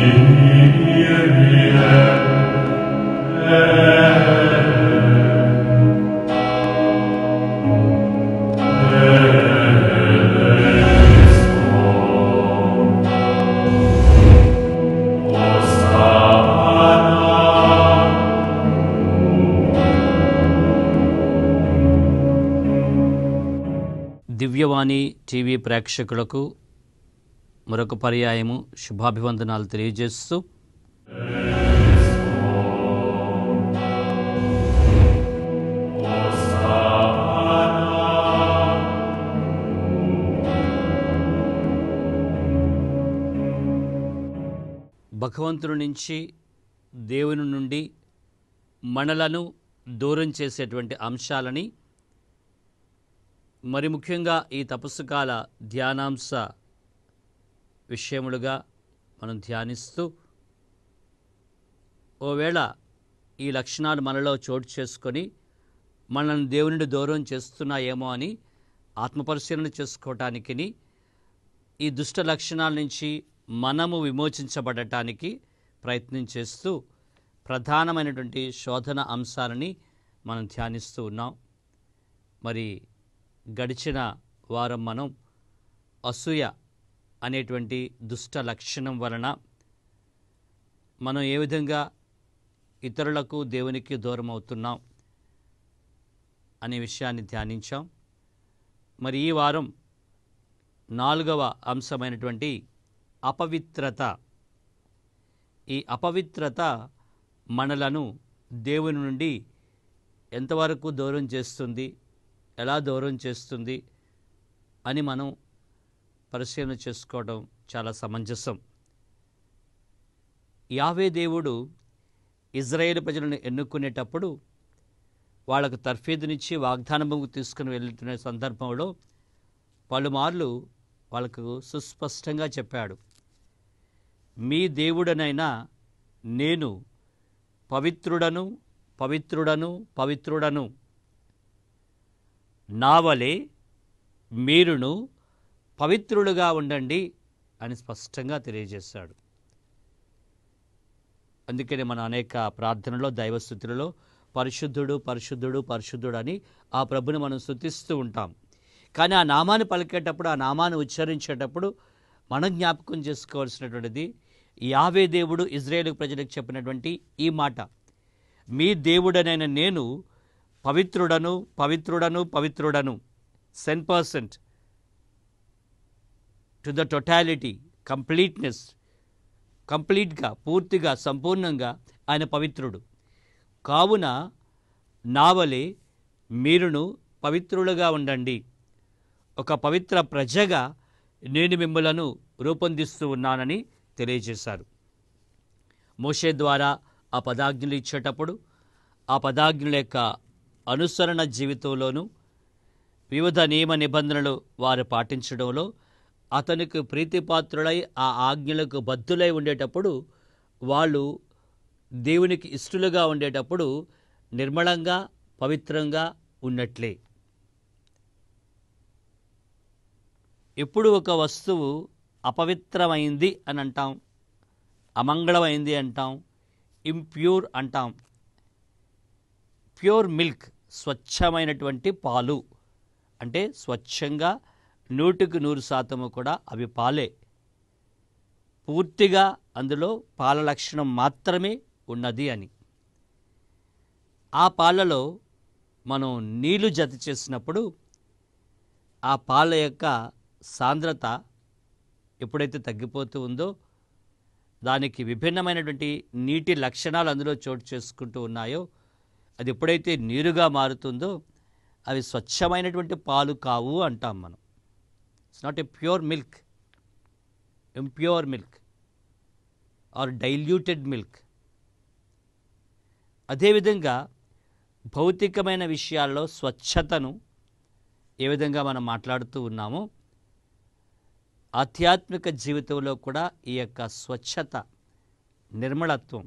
దివ్యవాణి TV ప్రేక్షకులకు మరొక పర్యాయము శుభాభివందనాలు తెలియజేస్తూ భగవంతుడి నుంచి దేవుని నుండి మనలను దూరం చేసేటువంటి అంశాలని మరి ముఖ్యంగా ఈ తపస్సు కాల ధ్యానాంశ విషయములుగా మనం ధ్యానిస్తూ ఓవేళ ఈ లక్షణాలు మనలో చోటు చేసుకొని మనల్ని దేవుని నుండి దూరం చేస్తున్నాయేమో అని ఆత్మపరిశీలన చేసుకోవటానికి ఈ దుష్ట లక్షణాల నుంచి మనము విమోచించబడటానికి ప్రయత్నం చేస్తూ ప్రధానమైనటువంటి శోధన అంశాలని మనం ధ్యానిస్తూ ఉన్నాం మరి గడిచిన వారం మనం అసూయ అనేటువంటి దుష్ట లక్షణం వలన మనం ఏ విధంగా ఇతరులకు దేవునికి దూరం అవుతున్నాం అనే విషయాన్ని ధ్యానించాం మరి ఈ వారం నాలుగవ అంశమైనటువంటి అపవిత్రత ఈ అపవిత్రత మనలను దేవుని నుండి ఎంతవరకు దూరం చేస్తుంది ఎలా దూరం చేస్తుంది అని మనం పరిశీలన చేసుకోవడం చాలా సమంజసం యావే దేవుడు ఇజ్రాయేల్ ప్రజలను ఎన్నుకునేటప్పుడు వాళ్ళకు తర్ఫీదునిచ్చి వాగ్దానముకు తీసుకుని వెళ్తున్న సందర్భంలో పలుమార్లు వాళ్ళకు సుస్పష్టంగా చెప్పాడు మీ దేవుడనైనా నేను పవిత్రుడను పవిత్రుడను పవిత్రుడను నా వలె మీరును పవిత్రులుగా ఉండండి అని స్పష్టంగా తెలియజేశాడు అందుకని మన అనేక ప్రార్థనలో దైవస్థుతులలో పరిశుద్ధుడు పరిశుద్ధుడు పరిశుద్ధుడు అని ఆ ప్రభుని మనం స్థుతిస్తూ ఉంటాం కానీ ఆ నామాన్ని పలికేటప్పుడు ఆ నామాన్ని ఉచ్చరించేటప్పుడు మనం జ్ఞాపకం చేసుకోవాల్సినటువంటిది యావే దేవుడు ఇజ్రాయేల్ ప్రజలకు చెప్పినటువంటి ఈ మాట మీ దేవుడనైన నేను పవిత్రుడను పవిత్రుడను పవిత్రుడను cent percent to the totality completeness కంప్లీట్గా పూర్తిగా సంపూర్ణంగా ఆయన పవిత్రుడు కావున నావలే మీరును పవిత్రులుగా ఉండండి ఒక పవిత్ర ప్రజగా నేను మిమ్మలను రూపొందిస్తూ ఉన్నానని తెలియజేశారు మోషే ద్వారా ఆ పదాజ్ఞలు ఇచ్చేటప్పుడు ఆ పదాజ్ఞల యొక్క అనుసరణ జీవితంలోనూ వివిధ నియమ నిబంధనలు వారు పాటించడంలో అతనికి ప్రీతిపాత్రులై ఆ ఆజ్ఞలకు బద్దులై ఉండేటప్పుడు వాళ్ళు దేవునికి ఇష్టలుగా ఉండేటప్పుడు నిర్మలంగా పవిత్రంగా ఉన్నట్లే ఎప్పుడు ఒక వస్తువు అపవిత్రమైంది అని అంటాం అమంగళమైంది అంటాం ఇంప్యూర్ అంటాం ప్యూర్ మిల్క్ స్వచ్ఛమైనటువంటి పాలు అంటే స్వచ్ఛంగా నూటికి నూరు శాతము కూడా అవి పాలే పూర్తిగా అందులో పాల లక్షణం మాత్రమే ఉన్నది అని ఆ పాలలో మనం నీళ్లు జత చేసినప్పుడు ఆ పాల యొక్క సాంద్రత ఎప్పుడైతే తగ్గిపోతూ ఉందో దానికి విభిన్నమైనటువంటి నీటి లక్షణాలు అందులో చోటు చేసుకుంటూ ఉన్నాయో అది ఎప్పుడైతే నీరుగా మారుతుందో అవి స్వచ్ఛమైనటువంటి పాలు కావు అంటాం మనం it's not a pure milk impure milk or diluted milk అదేవిధంగా భౌతికమైన విషయాల్లో స్వచ్ఛతను ఏ విధంగా మనం మాట్లాడుతూ ఉన్నామో ఆధ్యాత్మిక జీవితంలో కూడా ఈ యొక్క స్వచ్ఛత నిర్మలత్వం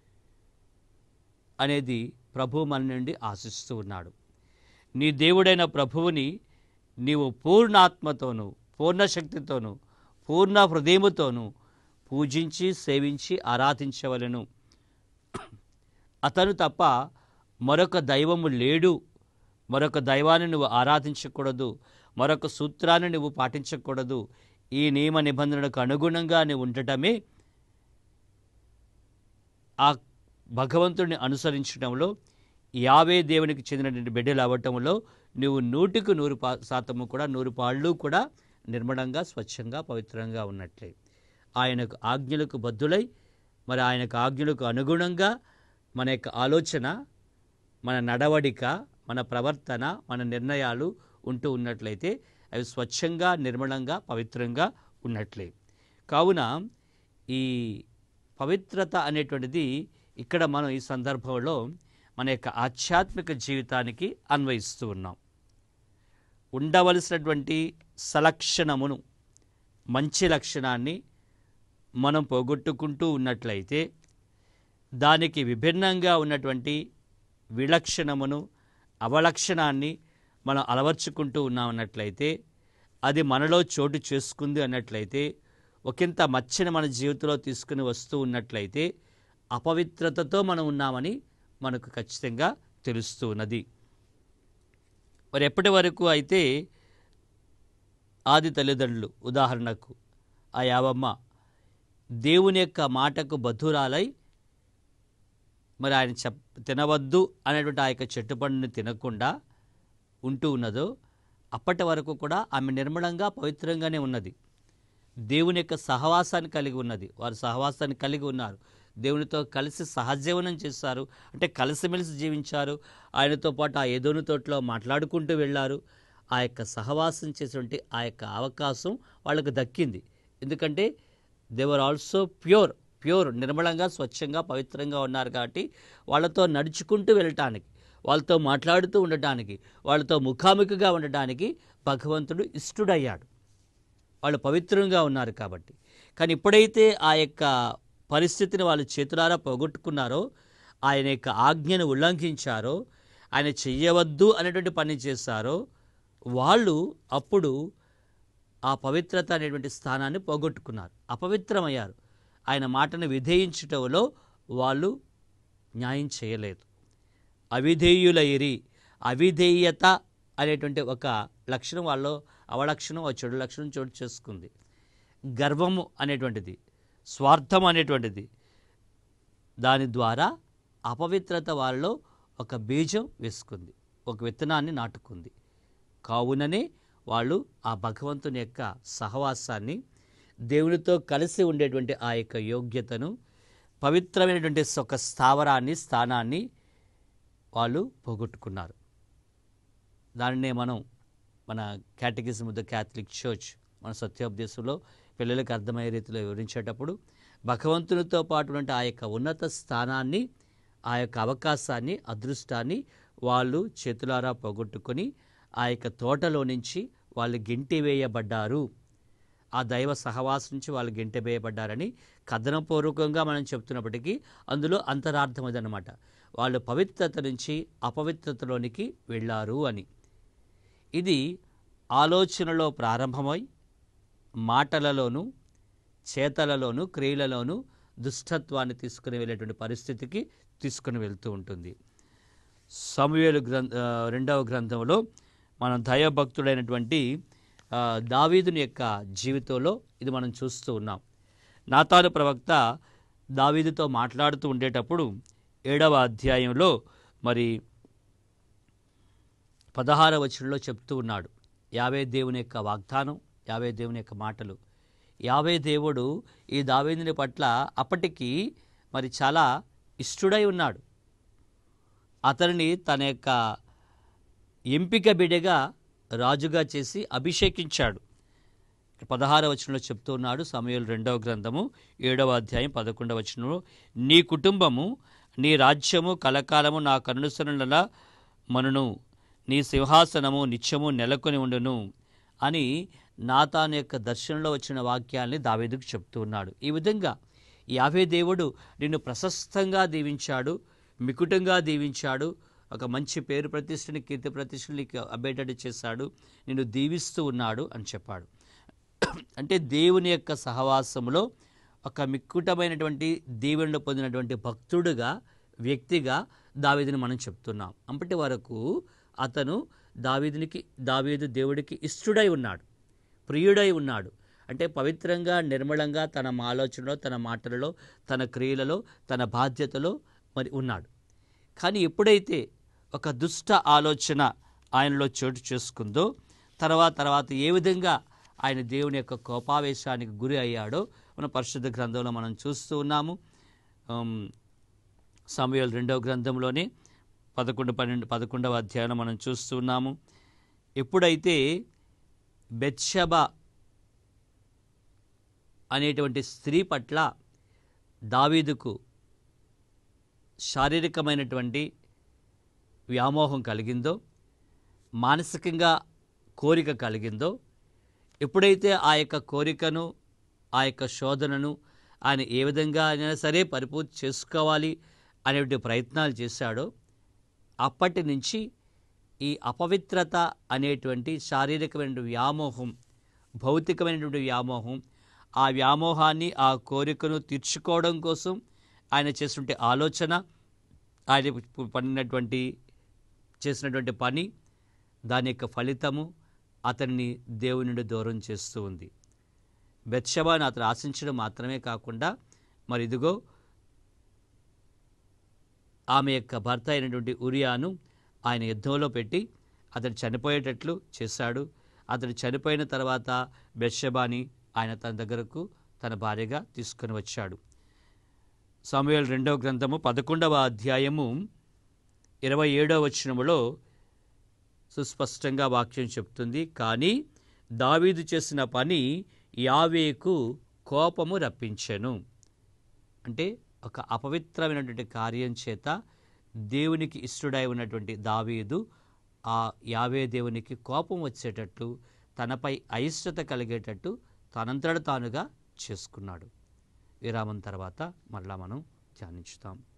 అనేది ప్రభు మన నుండి ఆశిస్తూ ఉన్నాడు నీ దేవుడైన ప్రభువుని నీవు పూర్ణాత్మతోనూ పూర్ణ శక్తితోనూ పూర్ణ హృదయముతోనూ పూజించి సేవించి ఆరాధించవలెను అతను తప్ప మరొక దైవము లేడు మరొక దైవాన్ని నువ్వు ఆరాధించకూడదు మరొక సూత్రాన్ని నువ్వు పాటించకూడదు ఈ నియమ నిబంధనలకు అనుగుణంగా నువ్వు ఉండటమే ఆ భగవంతుడిని అనుసరించడంలో యావే దేవునికి చెందినటువంటి బిడ్డలు అవ్వటంలో నువ్వు నూటికి నూరు పా శాతము కూడా నూరు పాళ్ళు కూడా నిర్మలంగా స్వచ్ఛంగా పవిత్రంగా ఉన్నట్లే ఆయనకు ఆజ్ఞలకు బద్దులై మరి ఆయనకు ఆజ్ఞలకు అనుగుణంగా మన యొక్క ఆలోచన మన నడవడిక మన ప్రవర్తన మన నిర్ణయాలు ఉంటూ ఉన్నట్లయితే అవి స్వచ్ఛంగా నిర్మలంగా పవిత్రంగా ఉన్నట్లే కావున ఈ పవిత్రత అనేటువంటిది ఇక్కడ మనం ఈ సందర్భంలో మన యొక్క ఆధ్యాత్మిక జీవితానికి అన్వయిస్తూ ఉన్నాం ఉండవలసినటువంటి సలక్షణమును మంచి లక్షణాన్ని మనం పోగొట్టుకుంటూ ఉన్నట్లయితే దానికి విభిన్నంగా ఉన్నటువంటి విలక్షణమును అవలక్షణాన్ని మనం అలవర్చుకుంటూ ఉన్నామన్నట్లయితే అది మనలో చోటు చేసుకుంది అన్నట్లయితే ఒకంత మచ్చని మన జీవితంలో తీసుకుని వస్తూ ఉన్నట్లయితే అపవిత్రతతో మనం ఉన్నామని మనకు ఖచ్చితంగా తెలుస్తూ ఉన్నది మరి ఎప్పటి వరకు అయితే ఆది తల్లిదండ్రులు ఉదాహరణకు ఆ యావమ్మ దేవుని యొక్క మాటకు బధురాలై మరి ఆయన చెప్ తినవద్దు అనేటువంటి ఆ యొక్క చెట్టు పండుని తినకుండా ఉంటూ ఉన్నదో అప్పటి వరకు కూడా ఆమె నిర్మలంగా పవిత్రంగానే ఉన్నది దేవుని యొక్క సహవాసాన్ని కలిగి ఉన్నది వారు సహవాసాన్ని కలిగి ఉన్నారు దేవునితో కలిసి సహజీవనం చేశారు అంటే కలిసిమెలిసి జీవించారు ఆయనతో పాటు ఆ ఏదోని తోటలో మాట్లాడుకుంటూ వెళ్ళారు ఆ యొక్క సహవాసం చేసేటువంటి ఆ యొక్క అవకాశం వాళ్ళకు దక్కింది ఎందుకంటే దేవర్ ఆల్సో ప్యూర్ ప్యూర్ నిర్మలంగా స్వచ్ఛంగా పవిత్రంగా ఉన్నారు కాబట్టి వాళ్ళతో నడుచుకుంటూ వెళ్ళటానికి వాళ్ళతో మాట్లాడుతూ ఉండటానికి వాళ్ళతో ముఖాముఖిగా ఉండటానికి భగవంతుడు ఇష్టడయ్యాడు వాళ్ళు పవిత్రంగా ఉన్నారు కాబట్టి కానీ ఎప్పుడైతే ఆ యొక్క పరిస్థితిని వాళ్ళు చేతులారా పోగొట్టుకున్నారో ఆయన యొక్క ఆజ్ఞను ఉల్లంఘించారో ఆయన చెయ్యవద్దు అనేటువంటి పని చేశారో వాళ్ళు అప్పుడు ఆ పవిత్రత అనేటువంటి స్థానాన్ని పోగొట్టుకున్నారు అపవిత్రమయ్యారు ఆయన మాటను విధేయించటంలో వాళ్ళు న్యాయం చేయలేదు అవిధేయులైరి అవిధేయత అనేటువంటి ఒక లక్షణం వాళ్ళలో అవలక్షణం ఆ చెడు లక్షణం చోటు చేసుకుంది గర్వము అనేటువంటిది స్వార్థం అనేటువంటిది దాని ద్వారా అపవిత్రత వాళ్ళలో ఒక బీజం వేసుకుంది ఒక విత్తనాన్ని నాటుకుంది కావుననే వాళ్ళు ఆ భగవంతుని యొక్క సహవాసాన్ని దేవునితో కలిసి ఉండేటువంటి ఆ యొక్క యోగ్యతను పవిత్రమైనటువంటి ఒక స్థావరాన్ని స్థానాన్ని వాళ్ళు పోగొట్టుకున్నారు దానినే మనం మన catechism of the Catholic church మన సత్యోపదేశంలో పిల్లలకు అర్థమయ్యే రీతిలో వివరించేటప్పుడు భగవంతునితో పాటు ఉన్నటువంటి ఆ యొక్క ఉన్నత స్థానాన్ని ఆ యొక్క అవకాశాన్ని అదృష్టాన్ని వాళ్ళు చేతులారా పోగొట్టుకొని ఆ యొక్క తోటలో నుంచి వాళ్ళు గింటివేయబడ్డారు ఆ దైవ సహవాసం నుంచి వాళ్ళు గింటవేయబడ్డారని కథనపూర్వకంగా మనం చెప్తున్నప్పటికీ అందులో అంతరార్థం అదనమాట వాళ్ళు పవిత్రత నుంచి అపవిత్రతలోనికి వెళ్ళారు అని ఇది ఆలోచనలో ప్రారంభమై మాటలలోనూ చేతలలోనూ క్రియలలోనూ దుష్టత్వాన్ని తీసుకుని వెళ్ళేటువంటి పరిస్థితికి తీసుకుని వెళ్తూ ఉంటుంది సమూయేలు గ్రంథ ఆ, రెండవ గ్రంథంలో మనం దైవభక్తుడైనటువంటి ఆ, దావీదుని యొక్క జీవితంలో ఇది మనం చూస్తూ ఉన్నాం నాతాను ప్రవక్త దావీదుతో మాట్లాడుతూ ఉండేటప్పుడు ఏడవ అధ్యాయంలో మరి పదహార వచనంలో చెప్తూ ఉన్నాడు యావే దేవుని యొక్క వాగ్దానం యావే దేవుని యొక్క మాటలు యావే దేవుడు ఈ దావీదుని పట్ల అప్పటికి మరి చాలా ఇష్టుడై ఉన్నాడు అతనిని తన యొక్క ఎంపిక బిడగా రాజుగా చేసి అభిషేకించాడు పదహార వచనంలో చెప్తూ ఉన్నాడు సమయంలో రెండవ గ్రంథము ఏడవ అధ్యాయం పదకొండవ వచనంలో నీ కుటుంబము నీ రాజ్యము కలకాలము నా కనుసరణల మనును నీ సింహాసనము నిత్యము నెలకొని ఉండును అని నాతాను యొక్క దర్శనంలో వచ్చిన వాక్యాల్ని దావేదుకు చెప్తూ ఉన్నాడు ఈ విధంగా యావే దేవుడు నిన్ను ప్రశస్తంగా దీవించాడు మికుటంగా దీవించాడు ఒక మంచి పేరు ప్రతిష్టని కీర్తి ప్రతిష్టలు నీకు అబ్బేటట్టు చేశాడు నిన్ను దీవిస్తూ ఉన్నాడు అని చెప్పాడు అంటే దేవుని యొక్క సహవాసంలో ఒక మిక్కుటమైనటువంటి దీవెనలు పొందినటువంటి భక్తుడుగా వ్యక్తిగా దావీదుని మనం చెప్తున్నాం అప్పటి వరకు అతను దావీదునికి దావీదు దేవుడికి ఇష్టడై ఉన్నాడు ప్రియుడై ఉన్నాడు అంటే పవిత్రంగా నిర్మలంగా తన ఆలోచనలో తన మాటలలో తన క్రియలలో తన బాధ్యతలో మరి ఉన్నాడు కానీ ఎప్పుడైతే ఒక దుష్ట ఆలోచన ఆయనలో చోటు చేసుకుందో తర్వాత తర్వాత ఏ విధంగా ఆయన దేవుని యొక్క కోపావేశానికి గురి అయ్యాడో మన పరిశుద్ధ గ్రంథంలో మనం చూస్తూ ఉన్నాము సమయాలు రెండవ గ్రంథంలోనే పదకొండు పన్నెండు పదకొండవ అధ్యాయం మనం చూస్తూ ఉన్నాము ఎప్పుడైతే బెత్షబ అనేటువంటి స్త్రీ పట్ల దావీదుకు శారీరకమైనటువంటి వ్యామోహం కలిగిందో మానసికంగా కోరిక కలిగిందో ఎప్పుడైతే ఆ యొక్క కోరికను ఆ యొక్క శోధనను ఆయన ఏ విధంగా అయినా సరే పరిపూర్తి చేసుకోవాలి అనేటువంటి ప్రయత్నాలు చేశాడో అప్పటి నుంచి ఈ అపవిత్రత అనేటువంటి శారీరకమైన వ్యామోహం భౌతికమైనటువంటి వ్యామోహం ఆ వ్యామోహాన్ని ఆ కోరికను తీర్చుకోవడం కోసం ఆయన చేసినటువంటి ఆలోచన ఆయన పడినటువంటి చేసినటువంటి పని దాని యొక్క ఫలితము అతన్ని దేవుని నుండి దూరం చేస్తూ ఉంది బెత్షబాను అతను ఆశించడం మాత్రమే కాకుండా మరి ఇదిగో ఆమె యొక్క భర్త అయినటువంటి ఉరియాను ఆయన యుద్ధంలో పెట్టి అతను చనిపోయేటట్లు చేశాడు అతడు చనిపోయిన తర్వాత బెత్షబాని ఆయన తన దగ్గరకు తన భార్యగా తీసుకొని వచ్చాడు సమయాలు రెండవ గ్రంథము పదకొండవ అధ్యాయము ఇరవై ఏడవ వచనములో సుస్పష్టంగా వాక్యం చెప్తుంది కానీ దావీదు చేసిన పని యావేకు కోపము రప్పించెను అంటే ఒక అపవిత్రమైనటువంటి కార్యం చేత దేవునికి ఇష్టడై ఉన్నటువంటి దావీదు ఆ యావే దేవునికి కోపం వచ్చేటట్లు తనపై అయిష్టత కలిగేటట్టు తనంతట తానుగా చేసుకున్నాడు విరామం తర్వాత మళ్ళా మనం ధ్యానించుతాం